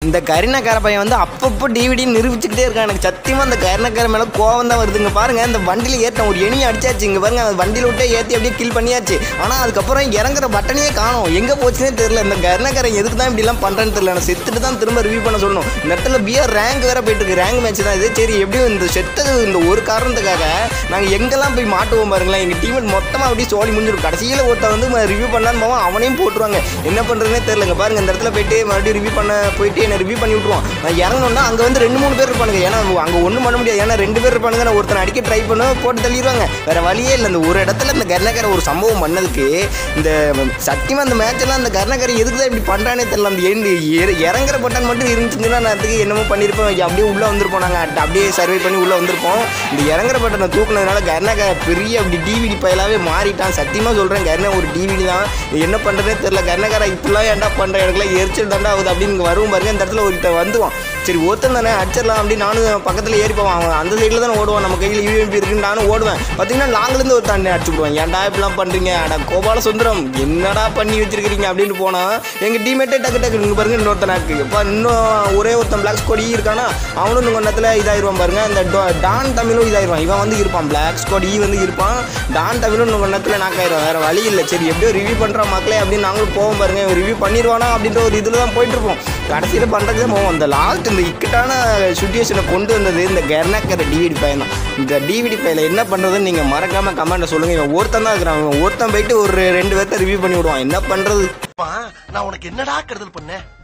இந்த கரிணக்கார பையன் வந்து அப்பப்போ டிவிடி நிரூபிச்சுக்கிட்டே இருக்கான் எனக்கு சத்தியமாக அந்த கரிணக்கார மேலே கோவம் தான் வருதுங்க பாருங்க இந்த வண்டியில் ஏற்றம் ஒரு எணி அடிச்சாச்சு இங்கே பாருங்க அந்த வண்டியில் விட்டே ஏற்றி அப்படியே கில் பண்ணியாச்சு ஆனால் அதுக்கப்புறம் இறங்குற பட்டனையே காணும் எங்கே போச்சுன்னே தெரியல இந்த கருணக்காரன் எதுக்கு தான் இப்படிலாம் பண்ணுறேன்னு தெரியல நான் செத்துட்டு தான் திரும்ப ரிவ்யூ பண்ண சொல்லணும் இந்த இடத்துல பியர் ரேங்க் வேற போயிட்டு இருக்கு ரேங்க் மேட்ச் தான் இது சரி எப்படியும் இந்த செத்தது இந்த ஒரு காரணத்துக்காக நாங்கள் எங்கெல்லாம் போய் மாட்டுவோம் பாருங்களேன் எங்கள் டீம் மொத்தமாக அப்படியே சோழி முடிஞ்சிடும் கடைசியில் ஒருத்தன் வந்து ரிவ்யூ பண்ணலான்னு போவோம் அவனையும் போட்டுருவாங்க என்ன பண்ணுறதுனே தெரியலங்க பாருங்க இந்த இடத்துல போயிட்டு மறுபடியும் ரிவ்யூ பண்ண போயிட்டு என்ன ரிவ்யூ பண்ணி விட்ருவோம் நான் இறங்கணும்னா அங்கே வந்து ரெண்டு மூணு பேர் இருப்பானுங்க ஏன்னா அங்கே ஒன்றும் பண்ண முடியாது ஏன்னா ரெண்டு பேர் இருப்பானுங்க நான் ஒருத்தனை அடிக்க ட்ரை பண்ண போட்டு தள்ளிடுவாங்க வேற வழியே இல்லை இந்த ஒரு இடத்துல இந்த கர்ணக்கரை ஒரு சம்பவம் பண்ணதுக்கு இந்த சத்தியமாக அந்த மேட்ச் எல்லாம் அந்த கர்ணக்கரை எதுக்கு தான் இப்படி பண்ணுறானே தெரியல அந்த எண்டு இறங்குற பட்டன் மட்டும் இருந்துச்சுன்னா நான் அதுக்கு என்னமோ பண்ணியிருப்போம் அப்படியே உள்ளே வந்திருப்போம் நாங்கள் அப்படியே சர்வே பண்ணி உள்ளே வந்திருப்போம் இந்த இறங்குற பட்டனை தூக்குனதுனால கர்ணக்கரை பெரிய அப்படி டிவிடி பயலாவே மாறிட்டான் சத்தியமாக சொல்கிறேன் கர்ண ஒரு டிவிடி தான் இது என்ன பண்ணுறதே தெரியல கர்ணக்காரா இப்படிலாம் ஏன்டா பண்ணுற எனக்குலாம் எரிச்சல் தாண்டா ஆகுது அப்படின்னு இங்கே வருவோம் பாருங்க இந்த இடத்துல ஒருத்தன் வந்துவான் சரி ஒருத்தன் தானே அடிச்சிடலாம் அப்படின்னு நானும் பக்கத்தில் ஏறி போவான் அவன் அந்த சைடில் தானே ஓடுவான் நம்ம கையில் யூஎம்பி இருக்குன்னு நானும் ஓடுவேன் பார்த்தீங்கன்னா லாங்கிலேருந்து ஒரு தண்ணி அடிச்சு விடுவான் ஏன்டா இப்படிலாம் பண்ணுறீங்க அட கோபால சுந்தரம் என்னடா பண்ணி வச்சிருக்கிறீங்க அப்படின்னு போனால் எங்கள் டீமேட்டே டக்கு டக்கு இங்கே பாருங்க இன்னொருத்தன் இருக்கு இப்போ இன்னும் ஒரே ஒருத்தன் பிளாக் ஸ்கோடி இருக்கானா அவனும் இன்னும் நேரத்தில் இதாயிருவான் பாருங்க இந்த டோ- டான் தமிழும் இதாயிருவான் இவன் வந்து இருப்பான் பிளாக் ஸ்கோடி வந்து இருப்பான் டான் தமிழும் இன்னும் நேரத்தில் நாக்காயிருவான் வேற வழி இல்லை சரி எப்படியோ ரிவ்யூ பண்ணுறான் மக்களே அப்படின்னு நாங்களும் போவோம் பாருங்க ரிவ்யூ பண்ணிடுவானா அப்படின்ற ஒரு இதில் தான் போயிட்டு இருப்போம் கடைசியில் பண்ணுறதுக்கு தான் போவோம் அந்த லாஸ்ட் இந்த இக்கட்டான சுச்சுவேஷனை கொண்டு வந்தது இந்த கர்ணக்கரை டிவிடி பையன் தான் இந்த டிவிடி பையில என்ன பண்ணுறதுன்னு நீங்கள் மறக்காமல் கமெண்ட்டை சொல்லுங்கள் இவன் ஒருத்தன் தான் இருக்கிறான் இவன் ஒருத்தன் போயிட்டு ஒரு ரெண்டு பேர்த்த ரிவ்யூ பண்ணி விடுவான் என்ன பண்ணுறது நான் உனக்கு என்னடா கருதல் பண்ணேன்